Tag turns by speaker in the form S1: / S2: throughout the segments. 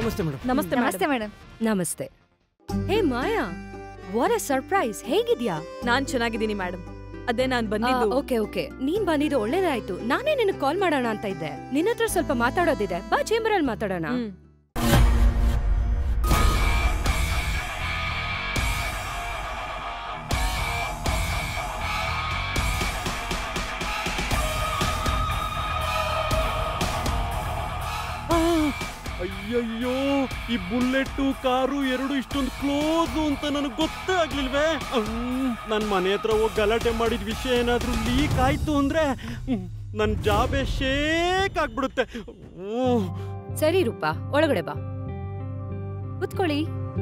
S1: ನಮಸ್ತೆ ಮೇಡಮ್
S2: ನಮಸ್ತೆ
S3: ನಮಸ್ತೆ ಮೇಡಮ್
S2: ನಮಸ್ತೆ ಹೇ ಮಾಯಾ ವಾಟ್ ಅ ಸರ್ಪ್ರೈಸ್ ಹೇಗಿದ್ಯಾ
S4: ನಾನ್ ಚೆನ್ನಾಗಿದ್ದೀನಿ ಮೇಡಮ್ ಅದೇ ನಾನ್ ಬಂದಿದ್ದು
S2: ಓಕೆ ಓಕೆ ನೀನ್ ಬಂದಿದ್ದು ಒಳ್ಳೇದಾಯ್ತು ನಾನೇ ನಿನಗೆ ಕಾಲ್ ಮಾಡೋಣ ಅಂತ ಇದ್ದೆ ನಿನ್ನ ಹತ್ರ ಸ್ವಲ್ಪ ಮಾತಾಡೋದಿದೆ ಬಾ ಚೇಂಬರ್ ಅಲ್ಲಿ ಮಾತಾಡೋಣ
S4: ಹ್ಮ್.
S1: ಅಯ್ಯಯ್ಯೋ ಈ ಬುಲೆಟ್ಟು ಕಾರು ಎರಡು ಇಷ್ಟೊಂದು ಕ್ಲೋಸು ಅಂತ ನನಗೆ ಗೊತ್ತೇ ಆಗ್ಲಿಲ್ವೇ ನನ್ನ ಮನೆ ಹತ್ರ ಹೋಗಿ ಗಲಾಟೆ ಮಾಡಿದ ವಿಷಯ ಏನಾದ್ರೂ ಲೀಕ್ ಆಯ್ತು ಅಂದ್ರೆ ನನ್ನ ಜಾಬೇ ಶೇಕ್ ಆಗ್ಬಿಡುತ್ತೆ ಹ್ಮ್.
S2: ಸರಿ ರೂಪಾ ಒಳಗಡೆ ಬಾ ಕುತ್ಕೊಳ್ಳಿ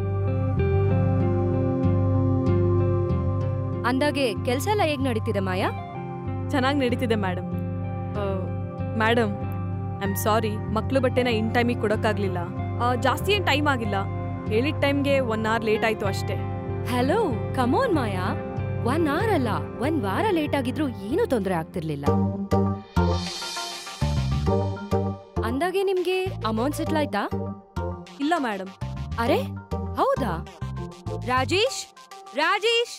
S2: ಅಂದಾಗೆ ಕೆಲ್ಸ ಎಲ್ಲ ಹೇಗ್ ನಡೀತಿದೆ ಮಾಯಾ
S4: ಚೆನ್ನಾಗಿ ನಡೀತಿದೆ madam madam I am sorry ಮಕ್ಳು ಬಟ್ಟೆನ ಇನ್ ಟೈಮಿಗೆ ಕೊಡೋಕ್ಕಾಗ್ಲಿಲ್ಲ ಆ, ಜಾಸ್ತಿ ಏನ್ ಟೈಮ್ ಆಗಿಲ್ಲ ಹೇಳಿದ ಟೈಮ್ಗೆ ಒನ್ ಅವರ್ ಲೇಟ್ ಆಯ್ತು ಅಷ್ಟೇ
S2: hello come on Maya one hour ಅಲ್ಲ ಒಂದ್ ವಾರ ಲೇಟ್ ಆಗಿದ್ರು ಏನೂ ತೊಂದರೆ ಆಗ್ತಿರ್ಲಿಲ್ಲ ಅಂದಾಗೆ ನಿಮ್ಗೆ ಅಮೌಂಟ್ ಸೆಟ್ಲ್ ಆಯ್ತಾ
S4: ಇಲ್ಲ ಮೇಡಮ್
S2: ಅರೆ ಹೌದಾ ರಾಜೇಶ್ ರಾಜೇಶ್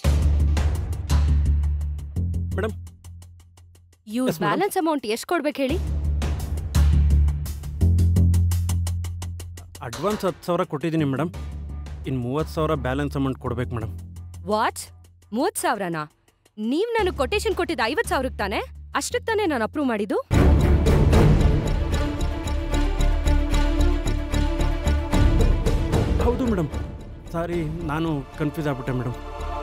S1: ಮೇಡಮ್
S2: ಇವ್ರ
S1: Yes, madam.
S2: ಬ್ಯಾಲೆನ್ಸ್ ಅಮೌಂಟ್ ಎಷ್ಟ್ ಕೊಡ್ಬೇಕು ಹೇಳಿ
S1: ಅಡ್ವಾನ್ಸ್ ಹತ್ತು ಸಾವಿರ ಕೊಟ್ಟಿದ್ದೀನಿ ಮೇಡಮ್ ಇನ್ನು ಮೂವತ್ತು ಸಾವಿರ ಬ್ಯಾಲೆನ್ಸ್ ಅಮೌಂಟ್ ಕೊಡ್ಬೇಕು ಮೇಡಮ್
S2: ವಾಟ್ ಮೂವತ್ ಸಾವಿರನಾ ನೀವ್ ನನಗೆ ಕೊಟೇಶನ್ ಕೊಟ್ಟಿದ್ದ ಐವತ್ ಸಾವಿರಕ್ಕೆ ತಾನೆ ಅಷ್ಟಕ್ಕೆ ತಾನೇ ನಾನು ಅಪ್ರೂವ್ ಮಾಡಿದ್ದು
S1: ಹೌದು ಮೇಡಮ್ ಸಾರಿ ನಾನು ಕನ್ಫ್ಯೂಸ್ ಆಗ್ಬಿಟ್ಟೆ ಮೇಡಮ್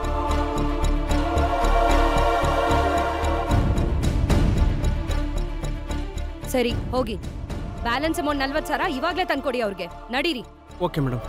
S2: ಸರಿ ಹೋಗಿ ಬ್ಯಾಲೆನ್ಸ್ ಅಮೌಂಟ್ ನಲ್ವತ್ ಸಾವಿರ ಇವಾಗ್ಲೇ ತಂದ್ಕೊಡಿ ಅವ್ರಿಗೆ ನಡೀರಿ
S1: ಓಕೆ ಮೇಡಮ್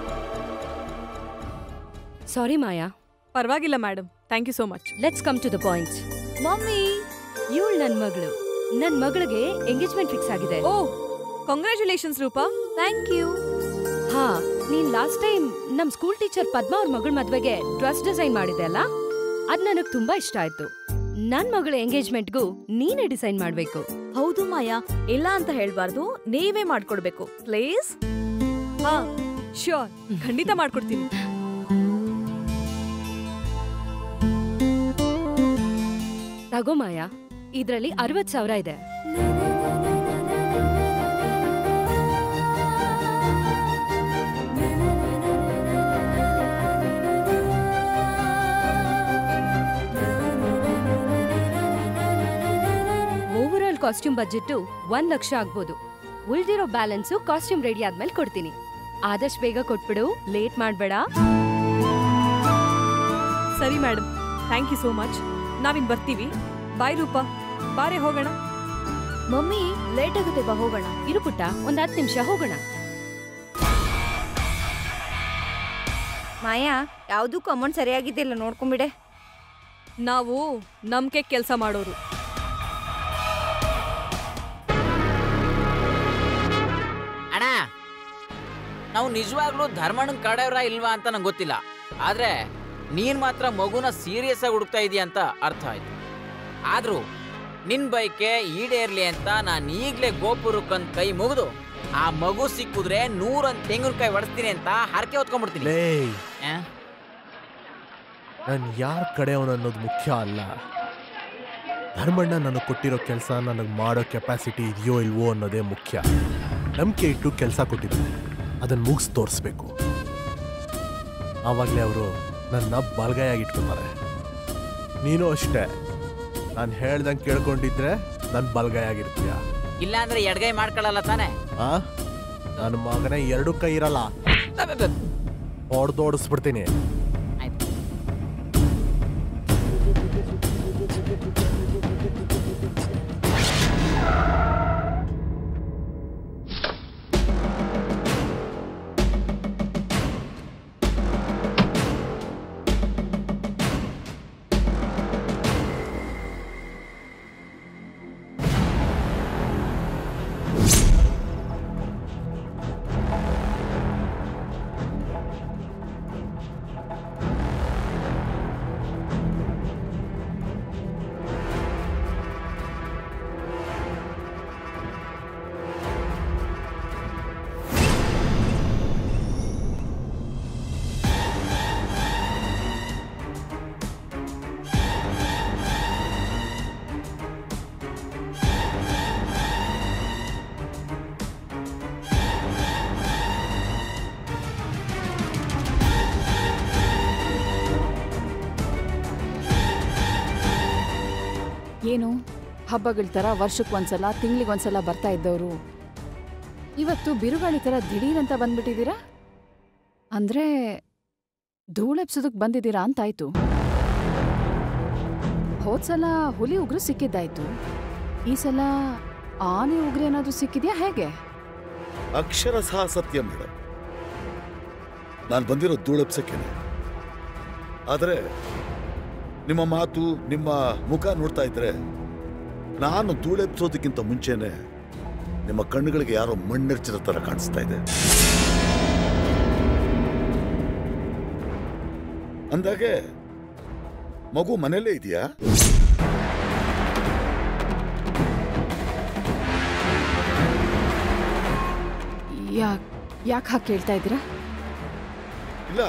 S2: ಸಾರಿ ಮಾಯಾ
S4: ಪರವಾಗಿಲ್ಲ madam thank you so much
S2: let's come to the point mummy ಇವಳು ನನ್ ಮಗಳು ನನ್ ಮಗಳಿಗೆ ಎಂಗೇಜ್ಮೆಂಟ್ ಫಿಕ್ಸ್ ಆಗಿದೆ
S4: oh congratulations Roopa
S2: thank you ಹಾ ನೀನ್ ಲಾಸ್ಟ್ ಟೈಮ್ ನಮ್ ಸ್ಕೂಲ್ ಟೀಚರ್ ಪದ್ಮಾ ಅವ್ರ ಮಗಳ ಮದ್ವೆಗೆ ಡ್ರೆಸ್ ಡಿಸೈನ್ ಮಾಡಿದೆ ಅಲ್ಲ ಅದ್ ನನಗ್ ತುಂಬಾ ಇಷ್ಟ ಆಯ್ತು ನನ್ ಮಗಳ ಎಂಗೇಜ್ಮೆಂಟ್ಗೂ ನೀನೇ ಡಿಸೈನ್ ಮಾಡ್ಬೇಕು
S3: ಹೌದು ಮಾಯಾ ಇಲ್ಲ ಅಂತ ಹೇಳ್ಬಾರ್ದು ನೀವೇ ಮಾಡ್ಕೊಡ್ಬೇಕು ಪ್ಲೀಸ್
S4: ಹಾ ಶ್ಯೂರ್ ಖಂಡಿತ ಮಾಡ್ಕೊಡ್ತೀನಿ
S2: ತಗೋ ಮಾಯಾ ಇದ್ರಲ್ಲಿ ಅರವತ್ ಸಾವಿರ ಇದೆ ಓವರ್ ಆಲ್ ಕಾಸ್ಟ್ಯೂಮ್ ಬಜೆಟ್ ಒಂದ್ ಲಕ್ಷ ಆಗ್ಬೋದು ಉಳ್ದಿರೋ ಬ್ಯಾಲೆನ್ಸು ಕಾಸ್ಟ್ಯೂಮ್ ರೆಡಿ ಆದ್ಮೇಲೆ ಕೊಡ್ತೀನಿ ಆದಷ್ಟು ಬೇಗ ಕೊಟ್ಬಿಡು ಲೇಟ್ ಮಾಡ್ಬೇಡ
S4: ಸರಿ madam thank you so much ನಾವಿನ್ ಬರ್ತೀವಿ ಬಾಯ್ ರೂಪಾ ಬಾರೆ ಹೋಗೋಣ
S3: ಮಮ್ಮಿ ಲೇಟ್ ಆಗುತ್ತೆ ಬಾ ಹೋಗೋಣ
S2: ಇರು ಪುಟ್ಟ ಒಂದ್ ಹತ್ತು ನಿಮಿಷ ಹೋಗೋಣ
S5: ಮಾಯಾ ಯಾವುದಕ್ಕೂ ಅಮೌಂಟ್ ಸರಿಯಾಗಿದ್ದಿಲ್ಲ ನೋಡ್ಕೊಂಬಿಡೆ
S4: ನಾವು ನಂಬಿಕೆ ಕೆಲಸ ಮಾಡೋರು
S6: ಅಣ್ಣ ನಾವು ನಿಜವಾಗ್ಲೂ ಧರ್ಮಣ್ಣನ ಕಡೆಯವರ ಇಲ್ವಾ ಅಂತ ನಂಗೆ ಗೊತ್ತಿಲ್ಲ ಆದ್ರೆ ನೀನ್ ಮಾತ್ರ ಮಗುನ ಸೀರಿಯಸ್ ಆಗಿ ಹುಡುಕ್ತಾ ಇದೀಯ ಅಂತ ಅರ್ಥ ಆಯ್ತು ಆದ್ರೂ ನಿನ್ ಬೈಕೆ ಈಡೇರ್ಲಿ ಅಂತ ನಾನು ಈಗ್ಲೇ ಗೋಪುರಕ್ಕಂದ್ ಕೈ ಮುಗಿದು ಆ ಮಗು ಸಿಕ್ಕಿದ್ರೆ ನೂರೊಂದ್ ತೆಂಗಿನಕಾಯಿ ಹೊಡಿಸ್ತೀನಿ ಅಂತ ಹರಕೆ ಹೊತ್ಕೊಂಡ್ಬಿಡ್ತೀನಿ
S7: ಲೇ
S6: ಆ?
S7: ನಾನು ಯಾರ ಕಡೆಯವನು ಅನ್ನೋದು ಮುಖ್ಯ ಅಲ್ಲ ಧರ್ಮಣ್ಣ ನನಗೆ ಕೊಟ್ಟಿರೋ ಕೆಲಸ ನನಗೆ ಮಾಡೋ ಕೆಪಾಸಿಟಿ ಇದೆಯೋ ಇಲ್ವೋ ಅನ್ನೋದೇ ಮುಖ್ಯ ನಂಬಿಕೆ ಇಟ್ಟು ಕೆಲಸ ಕೊಟ್ಟಿದ್ದೀನಿ ಅದನ್ನು ಮುಗಿಸ್ ತೋರಿಸ್ಬೇಕು ಆವಾಗಲೇ ಅವರು ನನ್ನ ಬಲಗೈಯಾಗಿ ಇಟ್ಕೊತಾರೆ ನೀನು ಅಷ್ಟೇ ನಾನು ಹೇಳ್ದಂಗೆ ಕೇಳ್ಕೊಂಡಿದ್ರೆ ನನ್ನ ಬಲಗೈಯಾಗಿರ್ತೀಯ
S6: ಇಲ್ಲ ಅಂದ್ರೆ ಎಡಗೈ ಮಾಡ್ಕೊಳ್ಳಲ್ಲ ತಾನೆ
S7: ಆ ನನ್ನ ಮಗನೇ ಎರಡು ಕೈ ಇರಲ್ಲ ಹೊಡೆದೋಡಿಸ್ಬಿಡ್ತೀನಿ
S6: ಆಯ್ತು
S8: ಹಬ್ಬಗಳ ಥರ ವರ್ಷಕ್ಕೆ ಒಂದ್ಸಲ ತಿಂಗಳಿಗೆ ಒಂದ್ಸಲ ಬರ್ತಾ ಇದ್ದವರು ಇವತ್ತು ಬಿರುಗಾಳಿ ಥರ ದಿಢೀರಂತ ಬಂದ್ಬಿಟ್ಟಿದ್ದೀರಾ ಅಂದ್ರೆ ಧೂಳೆಪ್ಸೋದಕ್ಕೆ ಬಂದಿದ್ದೀರಾ ಅಂತಾಯ್ತು ಹೋದ್ಸಲ ಹುಲಿ ಉಗ್ರು ಸಿಕ್ಕಿದ್ದಾಯ್ತು ಈ ಸಲ ಆನೆ ಉಗ್ರು ಏನಾದ್ರೂ ಸಿಕ್ಕಿದ್ಯಾ ಹೇಗೆ
S9: ಅಕ್ಷರಶಃ ಸತ್ಯ ಮೇಡಮ್ ನಾನು ಬಂದಿರೋ ಧೂಳೆಪ್ಸಕ್ಕೇನೆ ಆದರೆ ನಿಮ್ಮ ಮಾತು ನಿಮ್ಮ ಮುಖ ನೋಡ್ತಾ ಇದ್ರೆ ನಾನು ಧೂಳೆಪ್ಸೋದಕ್ಕಿಂತ ಮುಂಚೆನೆ ನಿಮ್ಮ ಕಣ್ಣುಗಳಿಗೆ ಯಾರೋ ಮಣ್ಣೆರ್ಚಿದ ತರ ಕಾಣಿಸ್ತಾ ಇದೆ ಅಂದಾಗೆ ಮಗು ಮನೇಲೇ ಇದೆಯಾ
S8: ಯಾಕ್ ಯಾಕೆ ಹಾಗೆ ಕೇಳ್ತಾ ಇದ್ದೀರಾ
S9: ಇಲ್ಲ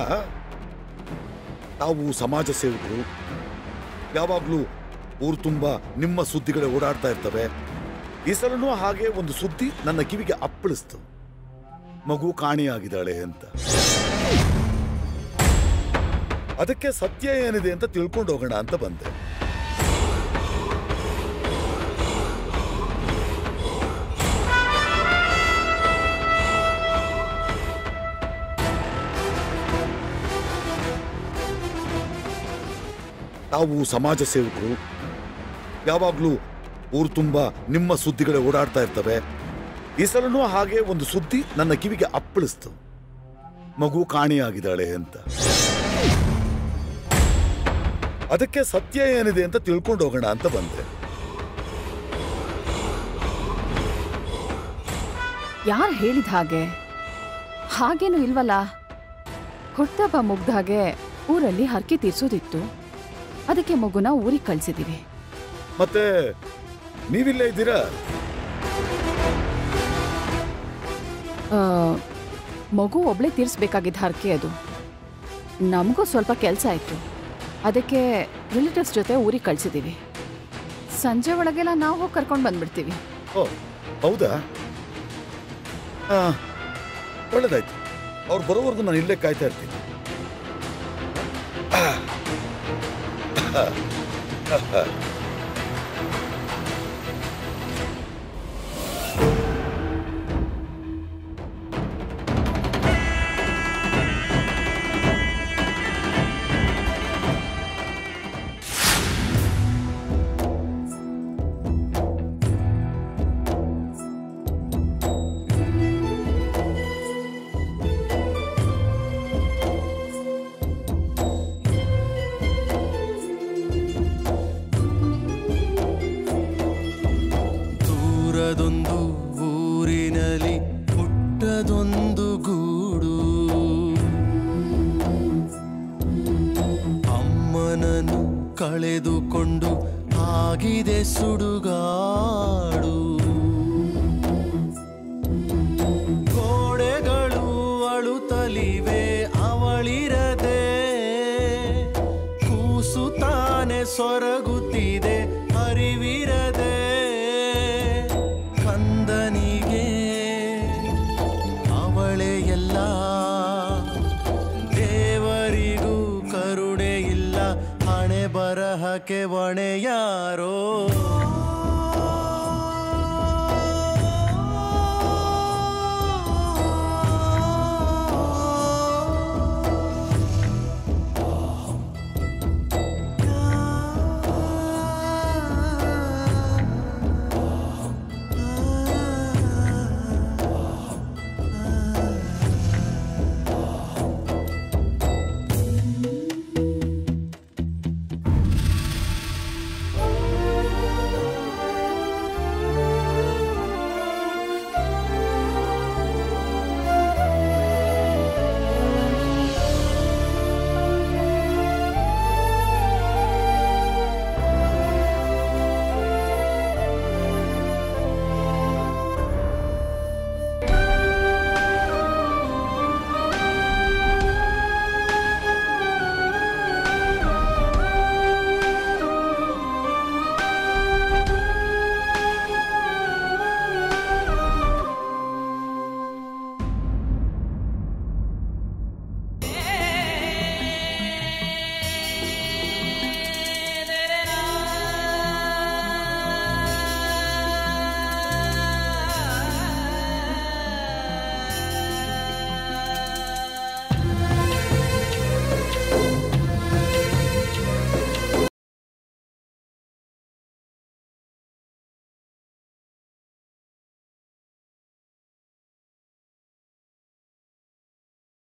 S9: ತಾವು ಸಮಾಜ ಸೇವಕರು ಯಾವಾಗ್ಲೂ ಊರು ತುಂಬಾ ನಿಮ್ಮ ಸುದ್ದಿಗಳೇ ಓಡಾಡ್ತಾ ಇರ್ತವೆ ಈ ಸಲನೂ ಹಾಗೆ ಒಂದು ಸುದ್ದಿ ನನ್ನ ಕಿವಿಗೆ ಅಪ್ಪಳಿಸ್ತು ಮಗು ಕಾಣೆಯಾಗಿದ್ದಾಳೆ ಅಂತ ಅದಕ್ಕೆ ಸತ್ಯ ಏನಿದೆ ಅಂತ ತಿಳ್ಕೊಂಡು ಹೋಗೋಣ ಅಂತ ಬಂದೆ ತಾವು ಸಮಾಜ ಸೇವಕರು ಯಾವಾಗ್ಲೂ ಊರು ತುಂಬಾ ನಿಮ್ಮ ಸುದ್ದಿಗಳೇ ಓಡಾಡ್ತಾ ಇರ್ತವೆ ಈ ಸಲನೂ ಹಾಗೆ ಒಂದು ಸುದ್ದಿ ನನ್ನ ಕಿವಿಗೆ ಅಪ್ಪಳಿಸ್ತು ಮಗು ಕಾಣೆಯಾಗಿದ್ದಾಳೆ ಅಂತ ಅದಕ್ಕೆ ಸತ್ಯ ಏನಿದೆ ಅಂತ ತಿಳ್ಕೊಂಡು ಹೋಗೋಣ ಅಂತ ಬಂದೆ
S8: ಯಾರು ಹೇಳಿದ ಹಾಗೆ ಹಾಗೇನು ಇಲ್ವಲ್ಲ ಹುಟ್ಟಬ್ಬ ಮುಗ್ದ ಹಾಗೆ ಊರಲ್ಲಿ ಹರಕೆ ತೀರ್ಸೋದಿತ್ತು ಅದಕ್ಕೆ ಮಗುನ ಊರಿಗೆ ಕಳ್ಸಿದೀವಿ
S9: ಮತ್ತೆ ನೀವಿಲ್ಲೇ ಇದ್ದೀರಾ
S8: ಆ, ಮಗು ಒಬ್ಳೆ ತೀರಿಸ್ಬೇಕಾಗಿದ್ದ ಹರಕೆ ಅದು ನಮಗೂ ಸ್ವಲ್ಪ ಕೆಲಸ ಆಯಿತು ಅದಕ್ಕೆ ರಿಲೇಟಿವ್ಸ್ ಜೊತೆ ಊರಿಗೆ ಕಳ್ಸಿದೀವಿ ಸಂಜೆ ಒಳಗೆಲ್ಲ ನಾವು ಹೋಗಿ ಕರ್ಕೊಂಡು ಬಂದ್ಬಿಡ್ತೀವಿ
S9: ಓ ಹೌದಾ ಆ, ಒಳ್ಳೇದಾಯ್ತು ಅವ್ರು ಬರೋವರೆಗೂ ನಾನು ಇಲ್ಲೇ ಕಾಯ್ತಾ ಇರ್ತೀನಿ ಆ. ಆ.
S10: ದೂರದೊಂದು ಊರಿನಲ್ಲಿ ಪುಟ್ಟದೊಂದು ಗೂಡು ಅಮ್ಮನನ್ನು ಕಳೆದುಕೊಂಡು ಆಗಿದೆ ಸುಡುಗಾಡು ಗೋಡೆಗಳು ಅಳುತ್ತಲಿವೆ ಅವಳಿರದೆ ಕೂಸು ತಾನೆ ಸೊರಗುತ್ತಿದೆ ಅರಿವಿರದೆ ಕಂದನಿಗೆ ಅವಳೇ ಎಲ್ಲ ದೇವರಿಗೂ ಕರುಣೆ ಇಲ್ಲ ಹಣೆ ಬರಹಕ್ಕೆ ಹೊಣೆ ಯಾರೋ